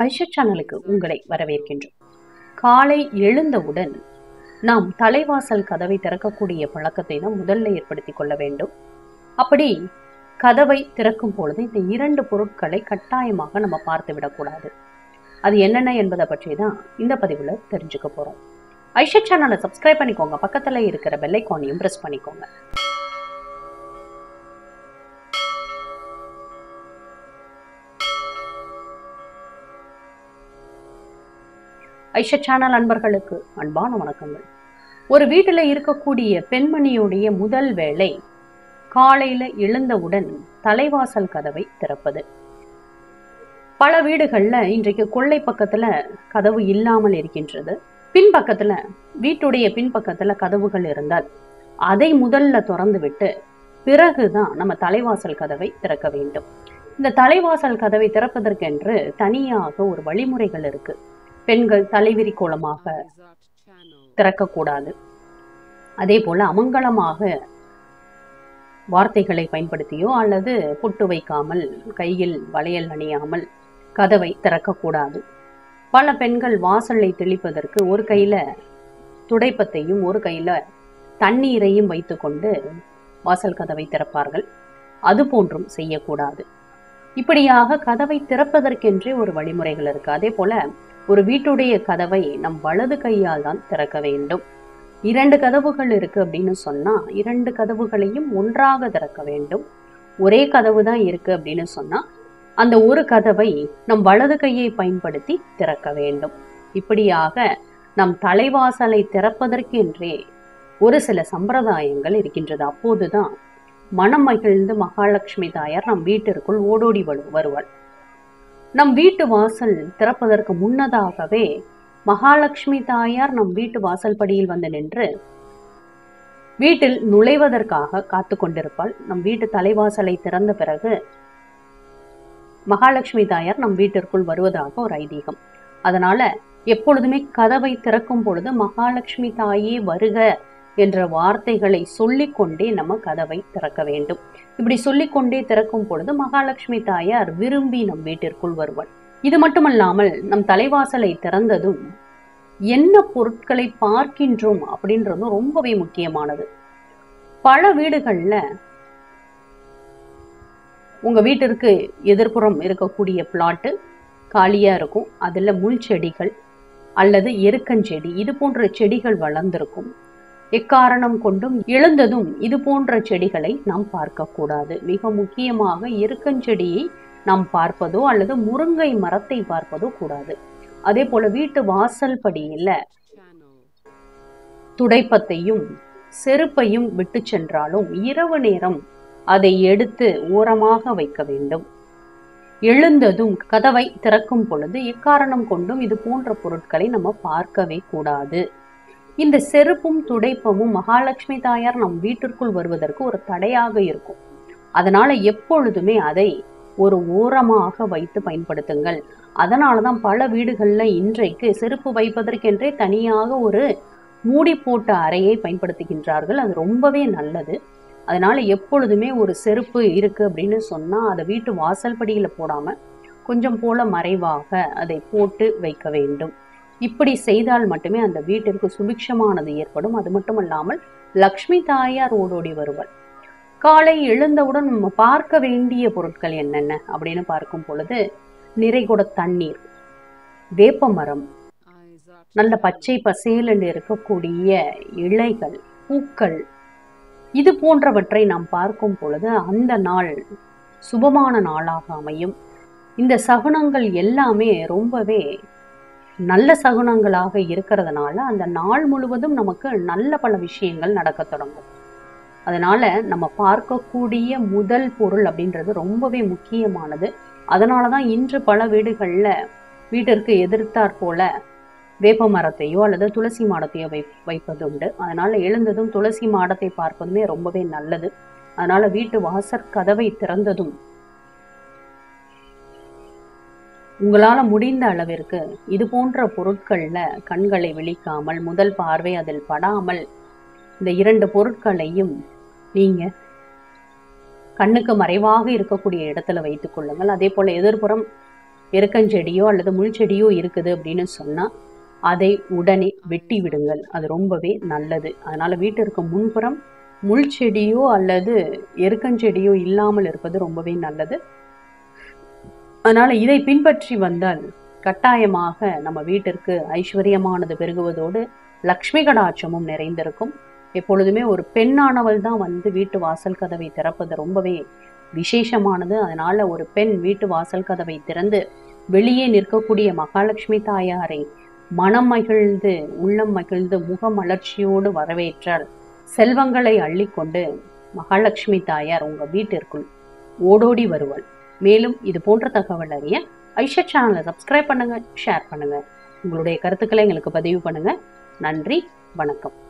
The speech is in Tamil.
ஐஷா சேனலுக்கு உங்களை வரவேற்கின்றோம் காலை எழுந்தவுடன் நாம் தலைவாசல் கதவை திறக்கக்கூடிய பழக்கத்தை தான் முதல்ல ஏற்படுத்திக் கொள்ள வேண்டும் அப்படி கதவை திறக்கும் பொழுது இந்த இரண்டு பொருட்களை கட்டாயமாக நம்ம பார்த்து விடக்கூடாது அது என்னென்ன என்பதை பற்றி தான் இந்த பதிவில் தெரிஞ்சுக்க போகிறோம் ஐஷா சேனலை சப்ஸ்கிரைப் பண்ணிக்கோங்க பக்கத்தில் இருக்கிற பெல்லைக்கானையும் ப்ரெஸ் பண்ணிக்கோங்க ஐஷா சேனல் அன்பர்களுக்கு அன்பான வணக்கங்கள் ஒரு வீட்டில் இருக்கக்கூடிய பெண்மணியுடைய முதல் வேலை காலையில எழுந்தவுடன் தலைவாசல் கதவை திறப்பது பல வீடுகள்ல இன்றைக்கு கொள்ளை பக்கத்துல கதவு இல்லாமல் இருக்கின்றது பின்பக்கத்துல வீட்டுடைய பின்பக்கத்துல கதவுகள் இருந்தால் அதை முதல்ல திறந்து விட்டு பிறகுதான் நம்ம தலைவாசல் கதவை திறக்க வேண்டும் இந்த தலைவாசல் கதவை திறப்பதற்கென்று தனியாக ஒரு வழிமுறைகள் இருக்கு பெண்கள் தலைவிரி கோலமாக திறக்கக்கூடாது அதே போல அமங்கலமாக வார்த்தைகளை பயன்படுத்தியோ அல்லது பொட்டு வைக்காமல் கையில் வளையல் அணியாமல் கதவை திறக்கக்கூடாது பல பெண்கள் வாசலை தெளிப்பதற்கு ஒரு கையில துடைப்பத்தையும் ஒரு கையில தண்ணீரையும் வைத்துக்கொண்டு வாசல் கதவை திறப்பார்கள் அது போன்றும் செய்யக்கூடாது இப்படியாக கதவை திறப்பதற்கென்றே ஒரு வழிமுறைகள் இருக்கு அதே போல ஒரு வீட்டுடைய கதவை நம் வலது கையால் தான் திறக்க வேண்டும் இரண்டு கதவுகள் இருக்கு அப்படின்னு சொன்னா இரண்டு கதவுகளையும் ஒன்றாக திறக்க வேண்டும் ஒரே கதவு தான் இருக்கு அப்படின்னு சொன்னா அந்த ஒரு கதவை நம் வலது கையை பயன்படுத்தி திறக்க வேண்டும் இப்படியாக நம் தலைவாசலை திறப்பதற்கென்றே ஒரு சில சம்பிரதாயங்கள் இருக்கின்றது அப்போதுதான் மனம் மகிழ்ந்து மகாலட்சுமி தாயார் நம் வீட்டிற்குள் ஓடோடி வரு வருவாள் நம் வீட்டு வாசல் திறப்பதற்கு முன்னதாகவே மகாலட்சுமி தாயார் நம் வீட்டு வாசல் படியில் வந்து நின்று வீட்டில் நுழைவதற்காக காத்து கொண்டிருப்பாள் நம் வீட்டு தலைவாசலை திறந்த பிறகு மகாலட்சுமி தாயார் நம் வீட்டிற்குள் வருவதாக ஒரு ஐதீகம் அதனால எப்பொழுதுமே கதவை திறக்கும் பொழுது மகாலட்சுமி தாயே வருக என்ற வார்த்தைகளை சொல்லிக்கொண்டே நம்ம கதவை திறக்க வேண்டும் இப்படி சொல்லிக்கொண்டே திறக்கும் பொழுது மகாலட்சுமி தாயார் விரும்பி நம் வீட்டிற்குள் வருவாள் இது மட்டுமல்லாமல் நம் தலைவாசலை திறந்ததும் என்ன பொருட்களை பார்க்கின்றோம் அப்படின்றதும் ரொம்பவே முக்கியமானது பல வீடுகள்ல உங்க வீட்டிற்கு எதிர்ப்புறம் இருக்கக்கூடிய பிளாட்டு காலியா இருக்கும் அதுல முள் செடிகள் அல்லது எருக்கஞ்செடி இது போன்ற செடிகள் வளர்ந்திருக்கும் எக்காரணம் கொண்டும் எழுந்ததும் இது போன்ற செடிகளை நாம் பார்க்கக்கூடாது மிக முக்கியமாக எருக்கஞ்செடியை நாம் பார்ப்பதோ அல்லது முருங்கை மரத்தை பார்ப்பதோ கூடாது அதே போல வீட்டு வாசல் படியில துடைப்பத்தையும் செருப்பையும் விட்டு சென்றாலும் இரவு நேரம் அதை எடுத்து ஓரமாக வைக்க வேண்டும் எழுந்ததும் கதவை திறக்கும் பொழுது எக்காரணம் கொண்டும் இது போன்ற பொருட்களை நம்ம பார்க்கவே கூடாது இந்த செருப்பும் துடைப்பமும் மகாலட்சுமி தாயார் நம் வீட்டிற்குள் வருவதற்கு ஒரு தடையாக இருக்கும் அதனால எப்பொழுதுமே அதை ஒரு ஓரமாக வைத்து பயன்படுத்துங்கள் அதனாலதான் பல வீடுகள்ல இன்றைக்கு செருப்பு வைப்பதற்கென்றே தனியாக ஒரு மூடி போட்ட அறையை பயன்படுத்துகின்றார்கள் அது ரொம்பவே நல்லது அதனால எப்பொழுதுமே ஒரு செருப்பு இருக்கு அப்படின்னு சொன்னா அதை வீட்டு வாசல் படியில போடாம கொஞ்சம் போல மறைவாக அதை போட்டு வைக்க வேண்டும் இப்படி செய்தால் மட்டுமே அந்த வீட்டிற்கு சுபிக்ஷமானது ஏற்படும் அது மட்டுமல்லாமல் லக்ஷ்மி தாயார் ஓடோடி வருவாள் காலை எழுந்தவுடன் நம்ம பார்க்க வேண்டிய பொருட்கள் என்னென்ன அப்படின்னு பார்க்கும் பொழுது நிறைகுட தண்ணீர் வேப்ப மரம் நல்ல பச்சை பசேலென்று இருக்கக்கூடிய இலைகள் பூக்கள் இது போன்றவற்றை நாம் பார்க்கும் பொழுது அந்த நாள் சுபமான நாளாக அமையும் இந்த சகுனங்கள் எல்லாமே ரொம்பவே நல்ல சகுனங்களாக இருக்கிறதுனால அந்த நாள் முழுவதும் நமக்கு நல்ல பல விஷயங்கள் நடக்க தொடங்கும் அதனால நம்ம பார்க்கக்கூடிய முதல் பொருள் அப்படின்றது ரொம்பவே முக்கியமானது அதனால தான் இன்று பல வீடுகளில் வீட்டிற்கு எதிர்த்தாற் போல வேப்ப மரத்தையோ அல்லது துளசி மாடத்தையோ வை வைப்பது உண்டு அதனால எழுந்ததும் துளசி மாடத்தை பார்ப்பதுமே ரொம்பவே நல்லது அதனால வீட்டு வாசற் கதவை திறந்ததும் உங்களால முடிந்த அளவிற்கு இது போன்ற பொருட்கள்ல கண்களை விழிக்காமல் முதல் பார்வை அதில் படாமல் இந்த இரண்டு பொருட்களையும் நீங்க கண்ணுக்கு மறைவாக இருக்கக்கூடிய இடத்துல வைத்துக் கொள்ளுங்கள் அதே போல எதிர்ப்புறம் எருக்கஞ்செடியோ அல்லது முள் செடியோ இருக்குது அப்படின்னு சொன்னா அதை உடனே வெட்டி விடுங்கள் அது ரொம்பவே நல்லது அதனால வீட்டிற்கு முன்புறம் முள் செடியோ அல்லது எருக்கஞ்செடியோ இல்லாமல் இருப்பது ரொம்பவே நல்லது அதனால இதை பின்பற்றி வந்தால் கட்டாயமாக நம்ம வீட்டிற்கு ஐஸ்வர்யமானது பெருகுவதோடு லக்ஷ்மி கடாட்சமும் நிறைந்திருக்கும் எப்பொழுதுமே ஒரு பெண்ணானவள் தான் வந்து வீட்டு வாசல் கதவை திறப்பது ரொம்பவே விசேஷமானது அதனால ஒரு பெண் வீட்டு வாசல் கதவை திறந்து வெளியே நிற்கக்கூடிய மகாலட்சுமி தாயாரை மனம் மகிழ்ந்து உள்ளம் மகிழ்ந்து முகமலர்ச்சியோடு வரவேற்றால் செல்வங்களை அள்ளிக்கொண்டு மகாலட்சுமி தாயார் உங்க வீட்டிற்குள் ஓடோடி வருவாள் மேலும் இது போன்ற தகவல் அறிய ஐஷா சேனலை சப்ஸ்கிரைப் பண்ணுங்க ஷேர் பண்ணுங்க உங்களுடைய கருத்துக்களை எங்களுக்கு பதிவு பண்ணுங்க நன்றி வணக்கம்